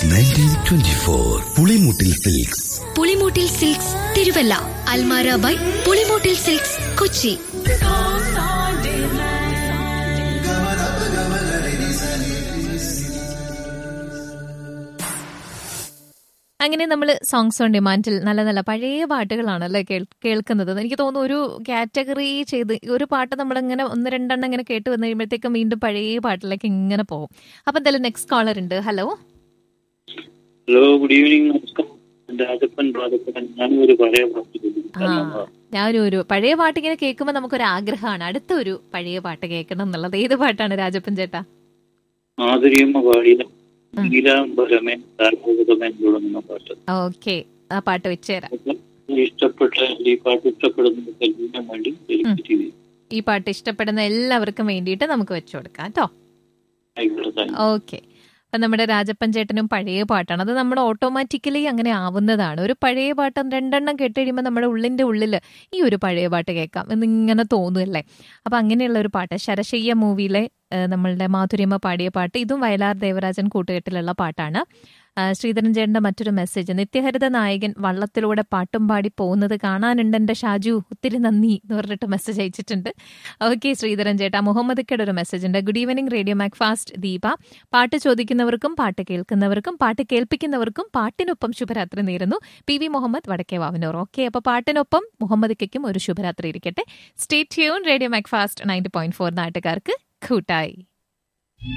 Nineteen twenty four Pulimoottil silks Pulimoottil silks Thiruvalla Almara by Pulimoottil silks Kochi അങ്ങനെ നമ്മൾ songs on ഡിമാൻഡിൽ നല്ല നല്ല പഴയ പാട്ടുകളാണല്ലേ കേൾ- കേൾക്കുന്നത് എനിക്ക് തോന്നുന്നു ഒരു കാറ്റഗറി ചെയ്ത് ഒരു പാട്ട് നമ്മളിങ്ങനെ ഒന്ന് രണ്ടെണ്ണം ഇങ്ങനെ കേട്ട് വന്നു കഴിയുമ്പോഴത്തേക്കും വീണ്ടും പഴയ പാട്ടിലേക്ക് ഇങ്ങനെ പോകും അപ്പൊ എന്തായാലും നെക്സ്റ്റ് കോളർ ഉണ്ട് ഹലോ ഹലോ ഗുഡ് ഈവനിങ് നമസ്കാരം രാജപ്പൻ രാജപ്പൻ ഞാൻ ഒരു പഴയ പാട്ട് ആ ഞാനൊരു ഒരു പഴയ പാട്ട് ഇങ്ങനെ കേൾക്കുമ്പോൾ നമുക്കൊരു ആഗ്രഹമാണ് അടുത്ത ഒരു പഴയ പാട്ട് കേൾക്കണം എന്നുള്ളത് ഏത് പാട്ടാണ് രാജപ്പൻ ചേട്ടാ ആദരിയമ്മ പാടിയ ഉം. നീലാംബരമേ താൽപൂതമേ തുടങ്ങുന്ന പാട്ട് ഓക്കെ ആ പാട്ട് വെച്ചുതരാം അപ്പൊ ഇഷ്ടപ്പെട്ട ഈ പാട്ട് ഇഷ്ടപ്പെടുന്ന കല്യാണം വേണ്ടി ഡെലിക്കേറ്റ് ചെയ്തു ഈ പാട്ട് ഇഷ്ടപ്പെടുന്ന എല്ലാവർക്കും വേണ്ടിയിട്ട് നമുക്ക് വെച്ചു കൊടുക്കാം കേട്ടോ ആയിക്കോട്ടെ താങ്ക് യു. ഓക്കെ അപ്പൊ നമ്മുടെ രാജപ്പൻ ചേട്ടനും പഴയ പാട്ടാണ് അത് നമ്മുടെ ഓട്ടോമാറ്റിക്കലി അങ്ങനെ ആവുന്നതാണ് ഒരു പഴയ പാട്ട് രണ്ടെണ്ണം കേട്ട് കഴിയുമ്പോൾ നമ്മുടെ ഉള്ളിന്റെ ഉള്ളിൽ ഈ ഒരു പഴയ പാട്ട് കേൾക്കാം എന്നിങ്ങനെ തോന്നുമല്ലേ അപ്പൊ അങ്ങനെയുള്ള ഒരു പാട്ട് ശരശയ്യ മൂവിയിലെ ഏഹ്, നമ്മളുടെ മാധുര്യമ്മ പാടിയ പാട്ട് ഇതും വയലാർ ദേവരാജൻ കൂട്ടുകെട്ടിലുള്ള പാട്ടാണ് ആ, ശ്രീധരൻ ചേട്ടന്റെ മറ്റൊരു മെസ്സേജ് നിത്യഹരിത നായകൻ വള്ളത്തിലൂടെ പാട്ടും പാടി പോകുന്നത് കാണാനുണ്ട് എന്റെ ഷാജു ഒത്തിരി നന്ദി എന്ന് പറഞ്ഞിട്ട് മെസ്സേജ് അയച്ചിട്ടുണ്ട് ഓക്കെ ശ്രീധരൻ ചേട്ടാ മുഹമ്മദിക്കയുടെ ഒരു മെസ്സേജ് ഉണ്ട് good evening radio Mac fast Deepa പാട്ട് ചോദിക്കുന്നവർക്കും പാട്ട് കേൾക്കുന്നവർക്കും പാട്ട് കേൾപ്പിക്കുന്നവർക്കും പാട്ടിനൊപ്പം ശുഭരാത്രി നേരുന്നു പി വി മുഹമ്മദ് വടക്കേ വാവനൂർ ഓക്കെ അപ്പൊ പാട്ടിനൊപ്പം മുഹമ്മദിക്കും ഒരു ശുഭരാത്രി ഇരിക്കട്ടെ stay tune radio Mac fast ninety point four നാട്ടുകാർക്ക് കൂട്ടായി